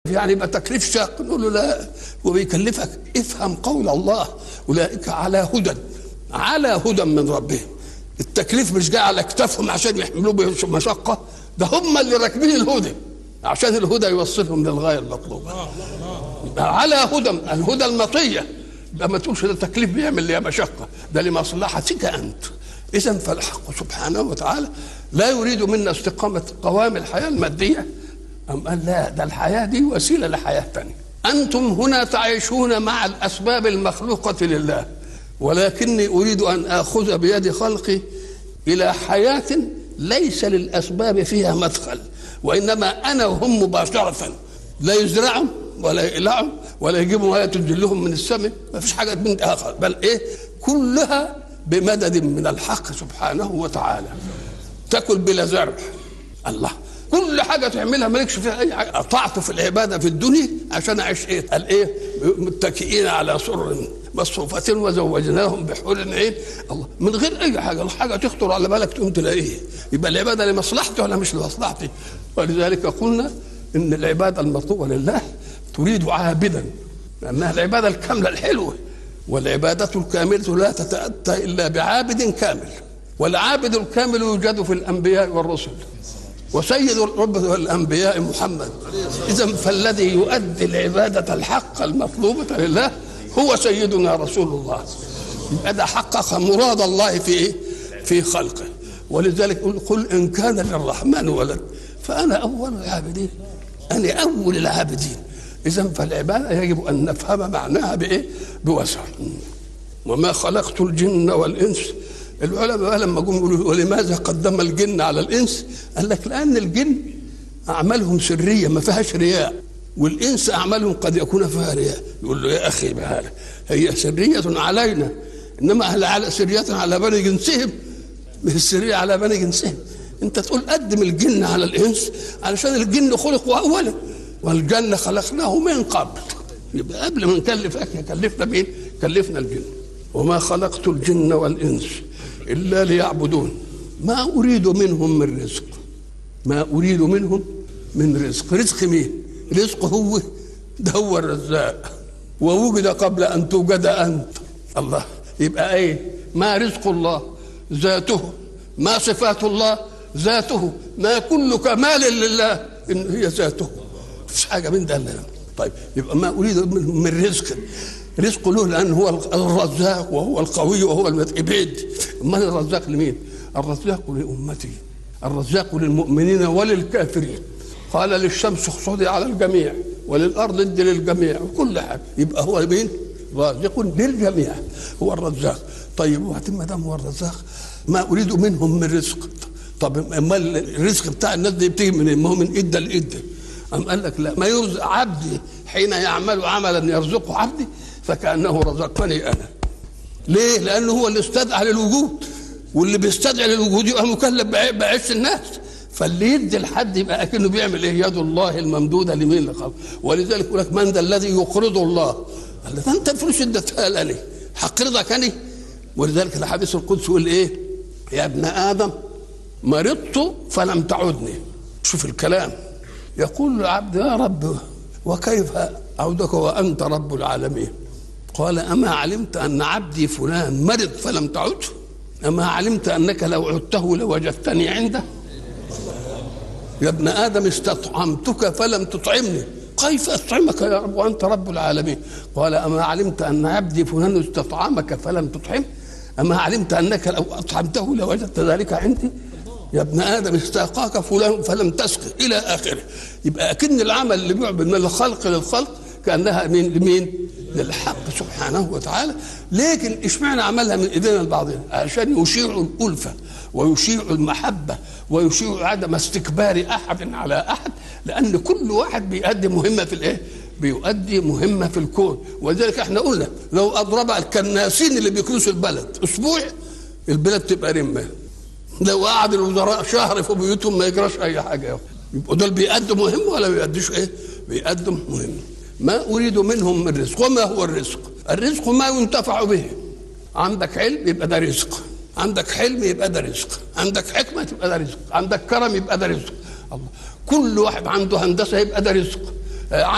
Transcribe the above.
يعني يبقى تكليف شاق نقول له لا وبيكلفك افهم قول الله اولئك على هدى على هدى من ربهم التكليف مش جاي على اكتافهم عشان يحملوه بمشقه ده هم اللي راكبين الهدى عشان الهدى يوصلهم للغايه المطلوبه على هدى الهدى المطيه يبقى ما تقولش ده تكليف بيعمل لي مشقه ده لمصلحتك انت اذا فالحق سبحانه وتعالى لا يريد منا استقامه قوام الحياه الماديه أم قال لا ده الحياه دي وسيله لحياه ثانيه انتم هنا تعيشون مع الاسباب المخلوقه لله ولكني اريد ان اخذ بيد خلقي الى حياه ليس للاسباب فيها مدخل وانما انا وهم مباشره لا يزرعوا ولا يقلعوا ولا يجيبوا ميه تنزلهم من السماء ما فيش حاجه من اخر بل ايه كلها بمدد من الحق سبحانه وتعالى تاكل بلا زرع الله كل حاجه تعملها مالكش فيها اي حاجه قطعت في العباده في الدنيا عشان اعيش ايه قال ايه متكئين على سرر مصفوفة وزوجناهم بحور عين الله من غير اي حاجه حاجه تخطر على بالك تقوم تلاقيه يبقى العباده لمصلحتي ولا مش لمصلحتي ولذلك قلنا ان العباده المطلوبه لله تريد عابدا لانها العباده الكامله الحلوه والعباده الكامله لا تتاتى الا بعابد كامل والعابد الكامل يوجد في الانبياء والرسل وسيد الرب الانبياء محمد اذا فالذي يؤدي العباده الحق المطلوبه لله هو سيدنا رسول الله يبقى ده حقق مراد الله في ايه؟ في خلقه ولذلك يقول قل ان كان للرحمن ولد فانا اول العابدين انا اول العابدين اذا فالعباده يجب ان نفهم معناها بايه؟ بوسع وما خلقت الجن والانس العلماء لما جم يقولوا ولماذا قدم الجن على الانس؟ قال لك لان الجن اعمالهم سريه ما فيهاش رياء والانس اعمالهم قد يكون فيها رياء يقول له يا اخي بهذا هي سريه علينا انما هل على سريه على بني جنسهم مش السريه على بني جنسهم انت تقول قدم الجن على الانس علشان الجن خلقوا اولا والجنه خلقناه من قبل يبقى قبل ما نكلفك كلفنا مين؟ كلفنا الجن وما خلقت الجن والانس الا ليعبدون ما اريد منهم من رزق ما اريد منهم من رزق رزق مين؟ رزق هو ده هو الرزاق ووجد قبل ان توجد انت الله يبقى ايه ما رزق الله ذاته ما صفات الله ذاته ما كل كمال لله ان هي ذاته مفيش حاجه من ده لا طيب يبقى ما اريد منهم من رزق رزق له لان هو الرزاق وهو القوي وهو ابعد امال الرزاق لمين؟ الرزاق لامتي الرزاق للمؤمنين وللكافرين قال للشمس اخصدي على الجميع وللارض ادي للجميع وكل حاجه يبقى هو مين؟ رازق للجميع هو الرزاق طيب وبعدين ما دام هو الرزاق ما اريد منهم من رزق طب امال الرزق بتاع الناس دي بتيجي من ما هو من اده لاده أم قال لك لا ما يرزق عبدي حين يعمل عملا يرزقه عبدي فكانه رزقني انا ليه؟ لانه هو اللي استدعى للوجود واللي بيستدعي للوجود يبقى مكلف بعيش الناس فاللي يدي لحد يبقى اكنه بيعمل ايه يد الله الممدوده لمين لخلق ولذلك يقول لك من ذا الذي يقرض الله قال له انت الفلوس اديتها لي هقرضك انا ولذلك الحديث القدسي يقول ايه يا ابن ادم مرضت فلم تعدني شوف الكلام يقول العبد يا رب وكيف اعودك وانت رب العالمين قال اما علمت ان عبدي فلان مرض فلم تعده اما علمت انك لو عدته لوجدتني عنده يا ابن ادم استطعمتك فلم تطعمني كيف اطعمك يا رب وانت رب العالمين قال اما علمت ان عبدي فلان استطعمك فلم تطعم اما علمت انك لو اطعمته لوجدت ذلك عندي يا ابن ادم استاقاك فلان فلم تسقه الى اخره يبقى اكن العمل اللي بيعمل من الخلق للخلق كانها من لمين؟ للحق سبحانه وتعالى لكن اشمعنى عملها من ايدينا لبعضنا عشان يشيعوا الالفه ويشيعوا المحبه ويشيعوا عدم استكبار احد على احد لان كل واحد بيؤدي مهمه في الايه؟ بيؤدي مهمه في الكون ولذلك احنا قلنا لو اضرب الكناسين اللي بيكنسوا البلد اسبوع البلد تبقى رمه لو قعد الوزراء شهر في بيوتهم ما يجراش اي حاجه يبقوا دول بيأدوا مهم ولا بيأدوش ايه؟ بيأدوا مهم ما اريد منهم من رزق وما هو الرزق؟ الرزق ما ينتفع به عندك علم يبقى ده رزق عندك حلم يبقى ده رزق عندك حكمه يبقى ده رزق عندك كرم يبقى ده رزق الله كل واحد عنده هندسه يبقى ده رزق